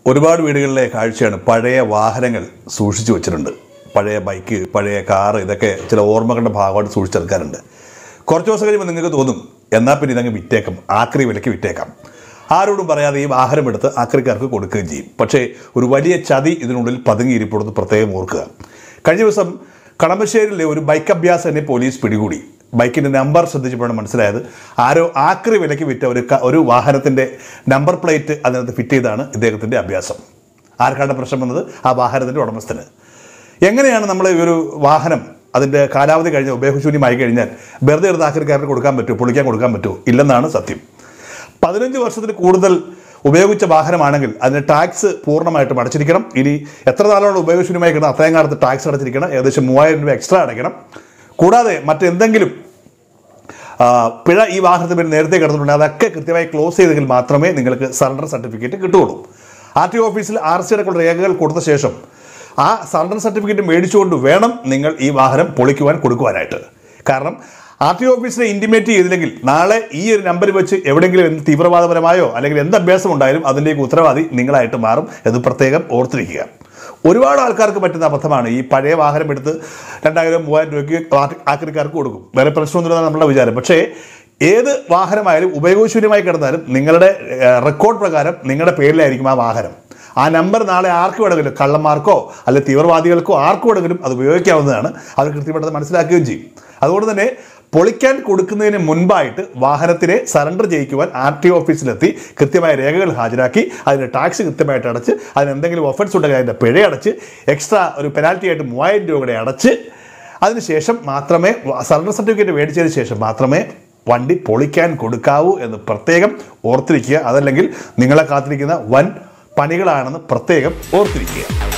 ഒരുപാട് വീടുകളിലെ കാഴ്ചയാണ് പഴയ വാഹനങ്ങൾ സൂക്ഷിച്ചു വെച്ചിട്ടുണ്ട് പഴയ ബൈക്ക് പഴയ കാറ് ഇതൊക്കെ ചില ഓർമ്മകളുടെ ഭാഗമായിട്ട് സൂക്ഷിച്ചെടുക്കാറുണ്ട് കുറച്ച് ദിവസം കഴിയുമ്പോൾ നിങ്ങൾക്ക് തോന്നും എന്നാൽ പിന്നെ ഇതങ്ങ് വിറ്റേക്കാം ആക്രി വിലയ്ക്ക് വിറ്റേക്കാം ആരോടും പറയാതെ ഈ വാഹനം എടുത്ത് ആക്രിക്കാർക്ക് കൊടുക്കുകയും ചെയ്യും പക്ഷേ ഒരു വലിയ ചതി ഇതിനുള്ളിൽ പതുങ്ങിയിരിപ്പെടുന്നത് പ്രത്യേകം ഓർക്കുക കഴിഞ്ഞ ദിവസം കളമശ്ശേരിയിലെ ഒരു ബൈക്ക് അഭ്യാസനെ പോലീസ് പിടികൂടി ബൈക്കിൻ്റെ നമ്പർ ശ്രദ്ധിച്ചപ്പോഴാണ് മനസ്സിലായത് ആരോ ആക്രി വിലയ്ക്ക് വിറ്റ ഒരു ക- ഒരു വാഹനത്തിൻ്റെ നമ്പർ പ്ലേറ്റ് അതിനകത്ത് ഫിറ്റ് ചെയ്താണ് ഇദ്ദേഹത്തിൻ്റെ അഭ്യാസം ആർക്കാണ് പ്രശ്നം വന്നത് ആ വാഹനത്തിൻ്റെ ഉടമസ്ഥന് എങ്ങനെയാണ് നമ്മൾ ഈ ഒരു വാഹനം അതിൻ്റെ കാലാവധി കഴിഞ്ഞ് ഉപയോഗശൂന്യമായി കഴിഞ്ഞാൽ വെറുതെ എടുത്ത് ആക്രിക്കാരന് കൊടുക്കാൻ പറ്റുമോ പൊളിക്കാൻ കൊടുക്കാൻ പറ്റുമോ ഇല്ലെന്നാണ് സത്യം പതിനഞ്ച് വർഷത്തിൽ കൂടുതൽ ഉപയോഗിച്ച വാഹനമാണെങ്കിൽ അതിന് ടാക്സ് പൂർണ്ണമായിട്ടും അടച്ചിരിക്കണം ഇനി എത്ര നാളോളം ഉപയോഗശൂന്യമായി കിടണം അത്രയും കാലത്ത് ടാക്സ് അടച്ചിരിക്കണം ഏകദേശം മൂവായിരം രൂപ എക്സ്ട്രാ അടയ്ക്കണം കൂടാതെ മറ്റെന്തെങ്കിലും ആ, പിഴ ഈ വാഹനത്തിന് പേര് നേരത്തെ കിടന്നിട്ടുണ്ട് അതൊക്കെ കൃത്യമായി ക്ലോസ് ചെയ്തെങ്കിൽ മാത്രമേ നിങ്ങൾക്ക് സറണ്ടർ സർട്ടിഫിക്കറ്റ് കിട്ടുകയുള്ളൂ ആർ ടി ഓഫീസിൽ ആർ സി അടക്കമുള്ള രേഖകൾ കൊടുത്ത ശേഷം ആ സറണ്ടർ സർട്ടിഫിക്കറ്റ് മേടിച്ചുകൊണ്ട് വേണം നിങ്ങൾ ഈ വാഹനം പൊളിക്കുവാൻ കൊടുക്കുവാനായിട്ട് കാരണം ആർ ടി ഓഫീസിനെ ഇൻറ്റിമേറ്റ് ചെയ്തില്ലെങ്കിൽ നാളെ ഈ ഒരു നമ്പർ വെച്ച് എവിടെയെങ്കിലും എന്ത് തീവ്രവാദപരമായോ അല്ലെങ്കിൽ എന്ത് അഭ്യാസം ഉണ്ടായാലും അതിൻ്റെയൊക്കെ ഉത്തരവാദി നിങ്ങളായിട്ട് മാറും എന്ന് പ്രത്യേകം ഓർത്തിരിക്കുക ഒരുപാട് ആൾക്കാർക്ക് പറ്റുന്ന അബദ്ധമാണ് ഈ പഴയ വാഹനം എടുത്ത് രണ്ടായിരം മൂവായിരം രൂപയ്ക്ക് ആക്രി- ആക്രിക്കാർക്ക് കൊടുക്കും വേറെ പ്രശ്നമൊന്നുമില്ലെന്നാണ് നമ്മുടെ വിചാരം പക്ഷേ ഏത് വാഹനമായാലും ഉപയോഗശൂന്യമായി കിടന്നാലും നിങ്ങളുടെ ഏഹ്, റെക്കോർഡ് പ്രകാരം നിങ്ങളുടെ പേരിലായിരിക്കും ആ വാഹനം ആ നമ്പർ നാളെ ആർക്ക് വേണമെങ്കിലും കള്ളന്മാർക്കോ അല്ലെ തീവ്രവാദികൾക്കോ ആർക്ക് വേണമെങ്കിലും അത് ഉപയോഗിക്കാവുന്നതാണ് അത് കൃത്യമായിട്ട് മനസ്സിലാക്കുകയും ചെയ്യും അതുകൊണ്ട് തന്നെ പൊളിക്കാൻ കൊടുക്കുന്നതിന് മുൻപായിട്ട് വാഹനത്തിനെ സറണ്ടർ ചെയ്യിക്കുവാൻ ആർ ടി ഓഫീസിലെത്തി കൃത്യമായ രേഖകൾ ഹാജരാക്കി അതിന് ടാക്സ് കൃത്യമായിട്ട് അടച്ച് അതിന് എന്തെങ്കിലും ഒഫൻസ് ഉണ്ടെങ്കിൽ അതിൻ്റെ പിഴ അടച്ച് എക്സ്ട്രാ ഒരു പെനാൽറ്റി ആയിട്ട് മൂവായിരം രൂപ കൂടെ അടച്ച് അതിനുശേഷം മാത്രമേ സറണ്ടർ സർട്ടിഫിക്കറ്റ് മേടിച്ചതിന് ശേഷം മാത്രമേ വണ്ടി പൊളിക്കാൻ കൊടുക്കാവൂ എന്ന് പ്രത്യേകം ഓർത്തിരിക്കുക അതല്ലെങ്കിൽ നിങ്ങളെ കാത്തിരിക്കുന്ന വൻ പണികളാണെന്ന് പ്രത്യേകം ഓർത്തിരിക്കുക